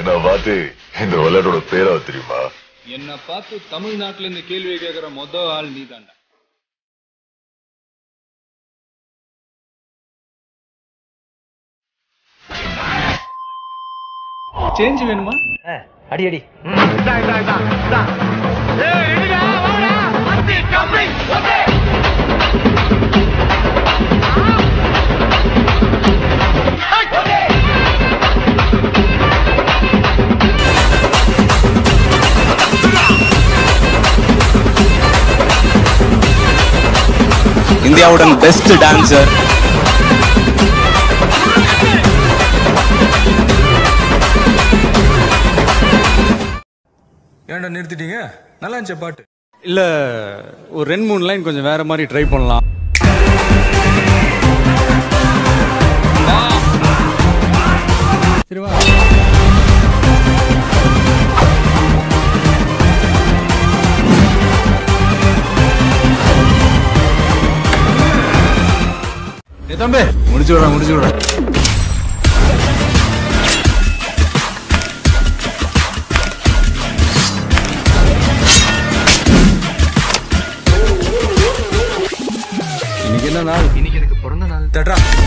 என்ன பார்த்து இந்த விளையாட்டோட பேரா தெரியுமா என்ன பார்த்து தமிழ்நாட்டுல இந்த கேள்வியை கேட்கிற மொத ஆள் நீதான்டா சேஞ்ச் வேணுமா அடி அடி இந்தியாவுடன் பெஸ்ட் டான்சர் ஏன்டா நிறுத்திட்டீங்க நல்லா இருந்துச்சு பாட்டு இல்ல ஒரு ரெண்டு மூணு லைன் கொஞ்சம் வேற மாதிரி ட்ரை பண்ணலாம் சரி வா ஏ தம்பி முடிச்சு விட முடிச்சு விட இன்னைக்கு என்ன நாள் இன்னைக்கு எனக்கு பிறந்த நாள் தட்ரா